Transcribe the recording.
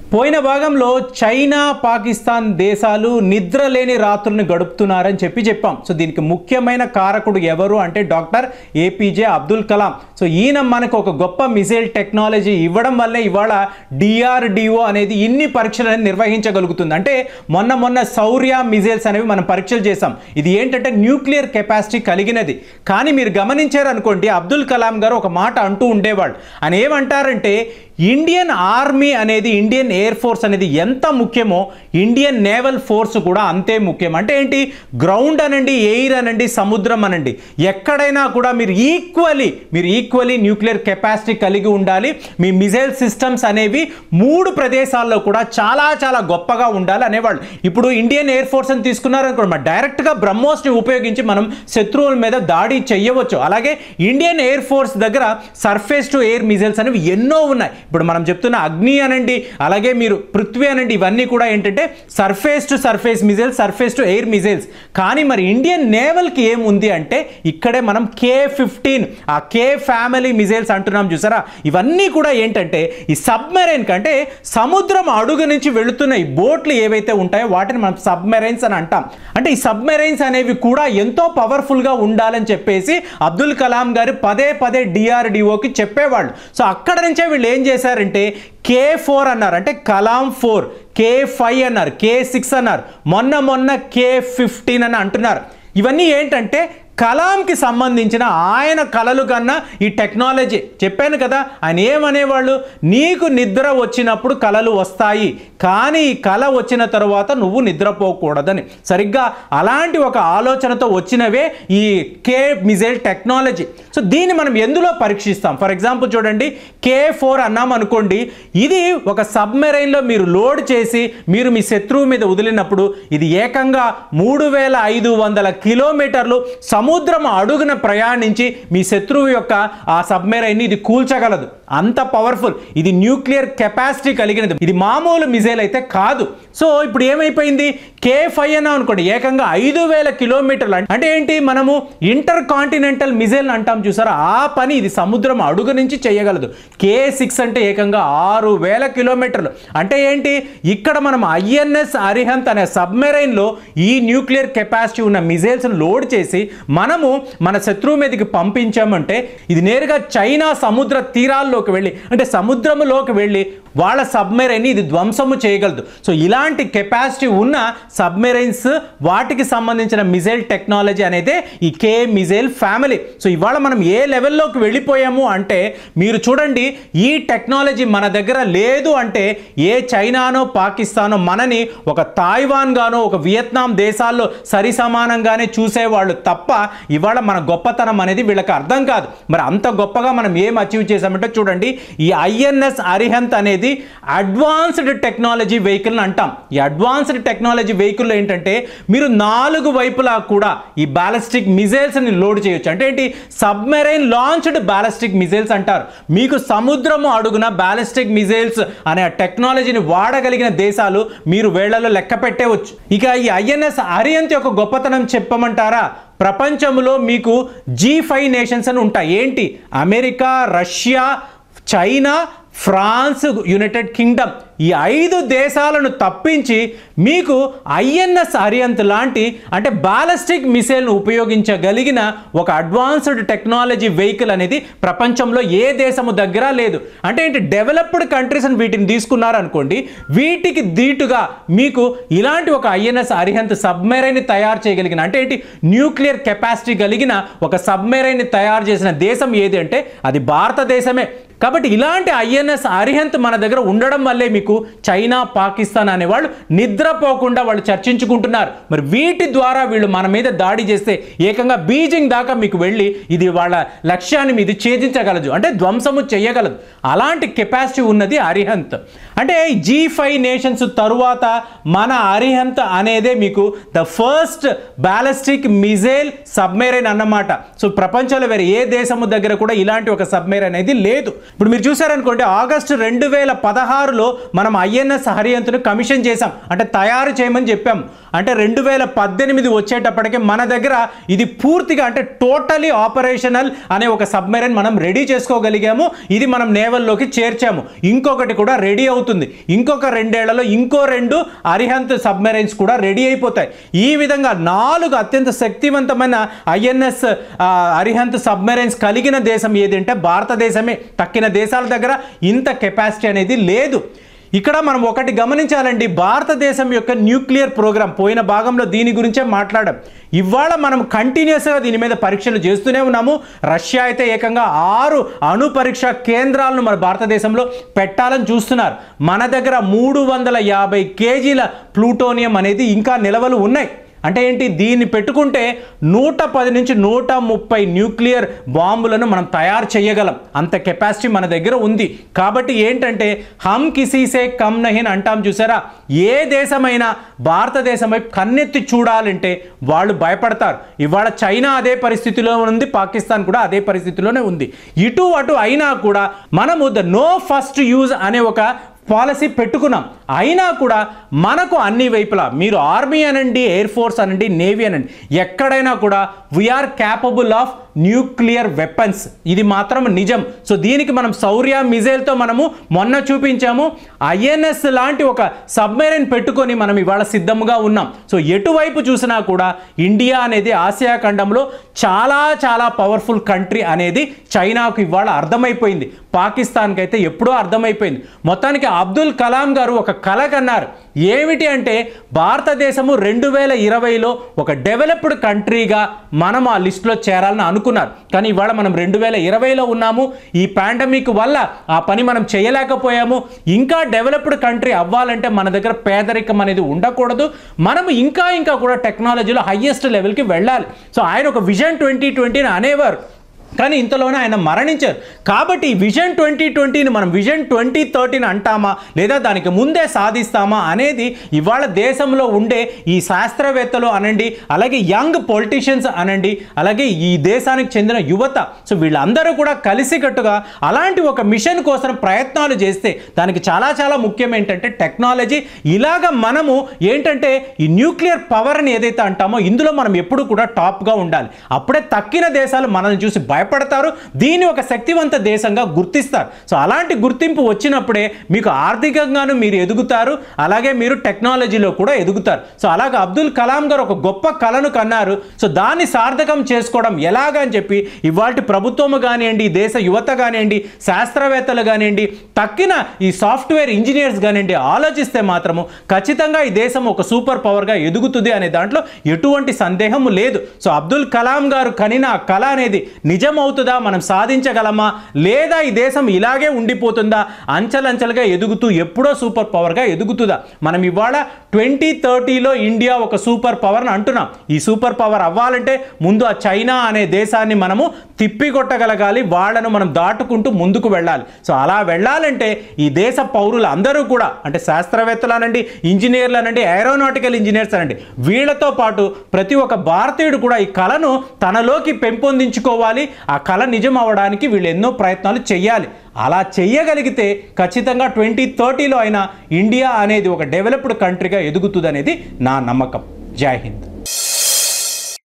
పోయిన భాగంలో చైనా పాకిస్తాన్ దేశాలు నిద్ర లేని రాత్రుల్ని గడుపుతున్నారని చెప్పి చెప్పాం సో దీనికి ముఖ్యమైన కారకుడు ఎవరు అంటే doctor APJ Abdul Kalam so ఈయన మనకు ఒక గొప్ప మిసైల్ టెక్నాలజీ ఇవ్వడం వల్లే ఇవాళ డిఆర్డిఓ అనేది ఇన్ని పరీక్షలను నిర్వహించగలుగుతుంది అంటే మొన్న మొన్న శౌర్య మిజైల్స్ అనేవి మనం పరీక్షలు చేసాం ఇది ఏంటంటే న్యూక్లియర్ కెపాసిటీ కలిగినది కానీ మీరు గమనించారు అనుకోండి అబ్దుల్ కలాం గారు ఒక మాట అంటూ ఉండేవాళ్ళు ఆయన ఏమంటారంటే ఇండియన్ ఆర్మీ అనేది ఇండియన్ ఎయిర్ ఫోర్స్ అనేది ఎంత ముఖ్యమో ఇండియన్ నేవల్ ఫోర్స్ కూడా అంతే ముఖ్యం అంటే ఏంటి గ్రౌండ్ అనండి ఎయిర్ అనండి సముద్రం అనండి ఎక్కడైనా కూడా మీరు ఈక్వలీ మీరు ఈక్వలీ న్యూక్లియర్ కెపాసిటీ కలిగి ఉండాలి మీ మిజైల్ సిస్టమ్స్ అనేవి మూడు ప్రదేశాల్లో కూడా చాలా చాలా గొప్పగా ఉండాలి అనేవాళ్ళు ఇప్పుడు ఇండియన్ ఎయిర్ ఫోర్స్ అని తీసుకున్నారనుకోండి మరి డైరెక్ట్గా బ్రహ్మోస్ని ఉపయోగించి మనం శత్రువుల మీద దాడి చేయవచ్చు అలాగే ఇండియన్ ఎయిర్ ఫోర్స్ దగ్గర సర్ఫేస్ టు ఎయిర్ మిజైల్స్ అనేవి ఎన్నో ఉన్నాయి ఇప్పుడు మనం చెప్తున్న అగ్ని అనండి అలాగే మీరు పృథ్వీ అనండి ఇవన్నీ కూడా ఏంటంటే surface to surface missiles surface to air missiles కానీ మరి ఇండియన్ నేవల్కి ఏముంది అంటే ఇక్కడే మనం కే ఫిఫ్టీన్ ఆ కే ఫ్యామిలీ మిజైల్స్ అంటున్నాం చూసారా ఇవన్నీ కూడా ఏంటంటే ఈ సబ్మెరైన్ కంటే సముద్రం అడుగు నుంచి వెళుతున్న ఈ బోట్లు ఏవైతే ఉంటాయో వాటిని మనం సబ్మెరైన్స్ అని అంటాం అంటే ఈ సబ్మెరైన్స్ అనేవి కూడా ఎంతో పవర్ఫుల్గా ఉండాలని చెప్పేసి అబ్దుల్ కలాం గారు పదే పదే డిఆర్డిఓకి చెప్పేవాళ్ళు సో అక్కడ నుంచే వీళ్ళు ఏం చేశారంటే కే ఫోర్ అన్నారు అంటే కలాం ఫోర్ కే ఫైవ్ అన్నారు కే సిక్స్ అన్నారు మొన్న మొన్న కే ఫిఫ్టీన్ అని అంటున్నారు ఇవన్నీ ఏంటంటే కలాంకి సంబంధించిన ఆయన కళలు కన్నా ఈ టెక్నాలజీ చెప్పాను కదా ఆయన ఏమనేవాళ్ళు నీకు నిద్ర వచ్చినప్పుడు కళలు వస్తాయి కానీ ఈ కళ వచ్చిన తర్వాత నువ్వు నిద్రపోకూడదని సరిగ్గా అలాంటి ఒక ఆలోచనతో వచ్చినవే ఈ కే మిజైల్ టెక్నాలజీ సో దీన్ని మనం ఎందులో పరీక్షిస్తాం ఫర్ ఎగ్జాంపుల్ చూడండి కే ఫోర్ అన్నాం అనుకోండి ఇది ఒక సబ్మెరైన్లో మీరు లోడ్ చేసి మీరు మీ శత్రువు మీద వదిలినప్పుడు ఇది ఏకంగా మూడు వేల ఐదు వందల కిలోమీటర్లు సముద్రం అడుగున ప్రయాణించి మీ శత్రువు యొక్క ఆ సబ్మెరైన్ని ఇది కూల్చగలదు అంత పవర్ఫుల్ ఇది న్యూక్లియర్ కెపాసిటీ కలిగినది ఇది మామూలు మిజైల్ అయితే కాదు సో ఇప్పుడు ఏమైపోయింది కే ఫైవ్ అన్నాం అనుకోండి ఏకంగా ఐదు వేల కిలోమీటర్లు అంటే- అంటే ఏంటి మనము ఇంటర్ కాంటినెంటల్ మిజైల్ అంటాం చూసారా ఆ పని ఇది సముద్రం అడుగు నుంచి చేయగలదు కే సిక్స్ అంటే ఏకంగా ఆరు వేల కిలోమీటర్లు అంటే ఏంటి ఇక్కడ మనం ఐఎన్ఎస్ అరిహంత్ అనే సబ్మెరైన్లో ఈ న్యూక్లియర్ కెపాసిటీ ఉన్న మిజైల్స్ను లోడ్ చేసి మనము మన శత్రువు మీదకి పంపించామంటే ఇది నేరుగా చైనా సముద్ర తీరాల్లోకి వెళ్ళి అంటే సముద్రంలోకి వెళ్ళి వాళ్ళ సబ్మెరైన్ ఇది ధ్వంసము చేయగలదు సో ఇలాంటి కెపాసిటీ ఉన్న సబ్మెరైన్స్ వాటికి సంబంధించిన మిజైల్ టెక్నాలజీ అనేది ఈ కే మిజైల్ ఫ్యామిలీ సో ఇవాళ మనం ఏ లెవెల్లోకి వెళ్ళిపోయాము అంటే మీరు చూడండి ఈ టెక్నాలజీ మన దగ్గర లేదు అంటే ఏ చైనానో పాకిస్తానో మనని ఒక తాయివాన్ గానో ఒక వియత్నాం దేశాల్లో సరి సమానంగానే చూసేవాళ్ళు తప్ప ఇవాళ మన గొప్పతనం అనేది వీళ్ళకి అర్థం కాదు మరి అంత గొప్పగా మనం ఏం అచీవ్ చేసామంటే చూడండి ఈ ఐఎన్ఎస్ అరిహంత్ అనేది అడ్వాన్స్డ్ టెక్నాలజీ వెహికల్ అంటాం ఈ అడ్వాన్స్డ్ టెక్నాలజీ వెహికల్ ఏంటంటే మీరు నాలుగు వైపులా కూడా ఈ బాలిస్టిక్ మిజైల్స్ని లోడ్ చేయొచ్చు అంటే ఏంటి సబ్మెరైన్ లాంచ్డ్ బాలిస్టిక్ మిజైల్స్ అంటారు మీకు సముద్రము అడుగున బాలిస్టిక్ మిజైల్స్ అనే టెక్నాలజీని వాడగలిగిన దేశాలు మీరు వేళ్లలో లెక్క పెట్టేవచ్చు ఇక ఈ ఐఎన్ఎస్ అరియంత్ యొక్క గొప్పతనం చెప్పమంటారా ప్రపంచంలో మీకు జీ ఫైవ్ నేషన్స్ అని ఉంటాయి ఏంటి America Russia China France United Kingdom ఈ ఐదు దేశాలను తప్పించి మీకు ఐఎన్ఎస్ అరియంత్ లాంటి అంటే బాలిస్టిక్ మిసైల్ను ఉపయోగించగలిగిన ఒక అడ్వాన్స్డ్ టెక్నాలజీ వెహికల్ అనేది ప్రపంచంలో ఏ దేశము దగ్గర లేదు అంటే ఏంటి డెవలప్డ్ కంట్రీస్ అని వీటిని తీసుకున్నారనుకోండి వీటికి ధీటుగా మీకు ఇలాంటి ఒక ఐఎన్ఎస్ అరిహంత్ సబ్మెరైన్ తయారు చేయగలిగిన అంటే ఏంటి న్యూక్లియర్ కెపాసిటీ కలిగిన ఒక సబ్మెరైన్ తయారు చేసిన దేశం ఏది అంటే అది భారతదేశమే కాబట్టి ఇలాంటి ఐఎన్ఎస్ అరిహంత్ మన దగ్గర ఉండడం వల్లే మీకు చైనా పాకిస్తాన్ అనేవాళ్ళు నిద్రపోకుండా వాళ్ళు చర్చించుకుంటున్నారు మరి వీటి ద్వారా వీళ్ళు మన మీద దాడి చేస్తే ఏకంగా బీజింగ్ దాకా మీకు వెళ్ళి ఇది వాళ్ళ లక్ష్యాన్ని మీది ఛేదించగలదు అంటే ధ్వంసము చేయగలదు అలాంటి కెపాసిటీ ఉన్నది అరిహంత్ అంటే జీ ఫైవ్ నేషన్స్ తరువాత మన అరిహంత్ అనేదే మీకు the first ballistic missile submarine అన్నమాట సో ప్రపంచంలో వేరే ఏ దేశము దగ్గర కూడా ఇలాంటి ఒక సబ్మెరైన్ అనేది లేదు ఇప్పుడు మీరు చూసారనుకోండి ఆగస్టు రెండు వేల పదహారులో మనం ఐఎన్ఎస్ హరియంత్ను కమిషన్ చేశాం అంటే తయారు చేయమని చెప్పాం అంటే రెండు వేల పద్దెనిమిది వచ్చేటప్పటికి మన దగ్గర ఇది పూర్తిగా అంటే టోటలీ ఆపరేషనల్ అనే ఒక సబ్మెరైన్ మనం రెడీ చేసుకోగలిగాము ఇది మనం నేవల్లోకి చేర్చాము ఇంకొకటి కూడా రెడీ అవుతుంది ఇంకొక రెండేళ్లలో ఇంకో రెండు అరిహంత్ సబ్మెరైన్స్ కూడా రెడీ అయిపోతాయి ఈ విధంగా నాలుగు అత్యంత శక్తివంతమైన ఐఎన్ఎస్ అరిహంత్ సబ్మెరైన్స్ కలిగిన దేశం ఏదంటే భారతదేశమే తక్కిన దేశాల దగ్గర ఇంత కెపాసిటీ అనేది లేదు ఇక్కడ మనం ఒకటి గమనించాలండి భారతదేశం యొక్క న్యూక్లియర్ ప్రోగ్రామ్ పోయిన భాగంలో దీని గురించే మాట్లాడాం ఇవాళ మనం కంటిన్యూస్గా దీని మీద పరీక్షలు చేస్తూనే ఉన్నాము రష్యా అయితే ఏకంగా ఆరు అణు పరీక్ష కేంద్రాలను మన భారతదేశంలో పెట్టాలని చూస్తున్నారు మన దగ్గర మూడు వందల యాభై కేజీల ప్లూటోనియం అనేది ఇంకా నిలవలు ఉన్నాయి అంటే ఏంటి దీన్ని పెట్టుకుంటే నూట పది నుంచి నూట ముప్పై న్యూక్లియర్ బాంబులను మనం తయారు చేయగలం అంత కెపాసిటీ మన దగ్గర ఉంది కాబట్టి ఏంటంటే హమ్ కిసీసే కమ్ నహిన్ అంటాం చూసారా ఏ దేశమైనా భారతదేశం వైపు కన్నెత్తి చూడాలంటే వాళ్ళు భయపడతారు ఇవాళ చైనా అదే పరిస్థితిలో ఉంది పాకిస్తాన్ కూడా అదే పరిస్థితిలోనే ఉంది ఇటు అటు అయినా కూడా మనము ద నో ఫస్ట్ యూజ్ అనే ఒక పాలసీ పెట్టుకున్నాం అయినా కూడా మనకు అన్ని వైపులా మీరు ఆర్మీ అనండి ఎయిర్ ఫోర్స్ అనండి నేవీ అనండి ఎక్కడైనా కూడా we're capable of nuclear weapons ఇది మాత్రం నిజం సో దీనికి మనం శౌర్య మిజైల్తో మనము మొన్న చూపించాము ఐఎన్ఎస్ లాంటి ఒక సబ్మెరైన్ పెట్టుకొని మనం ఇవాళ సిద్ధంగా ఉన్నాం సో ఎటువైపు చూసినా కూడా ఇండియా అనేది ఆసియా ఖండంలో చాలా చాలా పవర్ఫుల్ కంట్రీ అనేది చైనాకు ఇవాళ అర్థమైపోయింది పాకిస్తాన్కి అయితే ఎప్పుడో అర్థమైపోయింది మొత్తానికి అబ్దుల్ కలాం గారు ఒక కల కన్నారు ఏమిటి అంటే భారతదేశము రెండు వేల ఇరవైలో ఒక డెవలప్డ్ కంట్రీగా మనం ఆ లిస్టులో చేరాలని అనుకున్నారు కానీ ఇవాళ మనం రెండు వేల ఇరవైలో ఉన్నాము ఈ పాండమిక్ వల్ల ఆ పని మనం చేయలేకపోయాము ఇంకా డెవలప్డ్ కంట్రీ అవ్వాలంటే మన దగ్గర పేదరికం అనేది ఉండకూడదు మనం ఇంకా ఇంకా కూడా టెక్నాలజీలో హయ్యెస్ట్ లెవెల్కి వెళ్ళాలి సో ఆయన ఒక విజన్ ట్వంటీ ట్వంటీని అనేవారు కానీ ఇంతలోనే ఆయన మరణించారు కాబట్టి ఈ విజన్ ట్వంటీ ట్వంటీని మనం విజన్ ట్వంటీ థర్టీని అంటామా లేదా దానికి ముందే సాధిస్తామా అనేది ఇవాళ దేశంలో ఉండే ఈ శాస్త్రవేత్తలు అనండి అలాగే యంగ్ పొలిటీషియన్స్ అనండి అలాగే ఈ దేశానికి చెందిన యువత సో వీళ్ళందరూ కూడా కలిసికట్టుగా అలాంటి ఒక మిషన్ కోసం ప్రయత్నాలు చేస్తే దానికి చాలా చాలా ముఖ్యం ఏంటంటే టెక్నాలజీ ఇలాగ మనము ఏంటంటే ఈ న్యూక్లియర్ పవర్ని ఏదైతే అంటామో ఇందులో మనం ఎప్పుడు కూడా టాప్గా ఉండాలి అప్పుడే తక్కిన దేశాలు మనల్ని చూసి భయపడతారు దీన్ని ఒక శక్తివంత దేశంగా గుర్తిస్తారు సో అలాంటి గుర్తింపు వచ్చినప్పుడే మీకు ఆర్థికంగాను మీరు ఎదుగుతారు అలాగే మీరు టెక్నాలజీలో కూడా ఎదుగుతారు సో అలాగే అబ్దుల్ కలాం గారు ఒక గొప్ప కళను కన్నారు సో దాన్ని సార్థకం చేసుకోవడం ఎలాగని చెప్పి ఇవాళ ప్రభుత్వము కానివ్వండి ఈ దేశ యువత కానివ్వండి శాస్త్రవేత్తలు కానివ్వండి తక్కిన ఈ సాఫ్ట్వేర్ ఇంజనీర్స్ కానివ్వండి ఆలోచిస్తే మాత్రము ఖచ్చితంగా ఈ దేశం ఒక సూపర్ పవర్గా ఎదుగుతుంది అనే దాంట్లో ఎటువంటి సందేహం లేదు సో అబ్దుల్ కలాం గారు కనిన ఆ కళ అనేది నిజం అవుతుందా మనం సాధించగలమా లేదా ఈ దేశం ఇలాగే ఉండిపోతుందా అంచెలంచెలుగా ఎదుగుతూ ఎప్పుడో సూపర్ పవర్గా ఎదుగుతుందా మనం ఇవాళ ట్వంటీ థర్టీలో ఇండియా ఒక సూపర్ పవర్ని అంటున్నాం ఈ సూపర్ పవర్ అవ్వాలంటే ముందు ఆ చైనా అనే దేశాన్ని మనము తిప్పికొట్టగలగాలి వాళ్ళను మనం దాటుకుంటూ ముందుకు వెళ్ళాలి సో అలా వెళ్ళాలంటే ఈ దేశ పౌరులు అందరూ కూడా అంటే శాస్త్రవేత్తలు అనండి ఇంజనీర్లు అనండి ఏరోనాటికల్ ఇంజనీర్స్ అనండి వీళ్ళతో పాటు ప్రతి ఒక్క భారతీయుడు కూడా ఈ కళను తనలోకి పెంపొందించుకోవాలి ఆ కళ నిజం అవ్వడానికి వీళ్ళు ఎన్నో ప్రయత్నాలు చేయాలి అలా చెయ్యగలిగితే ఖచ్చితంగా ట్వంటీ థర్టీలో అయినా ఇండియా అనేది ఒక డెవలప్డ్ కంట్రీగా ఎదుగుతుంది అనేది నా నమ్మకం జై హింద్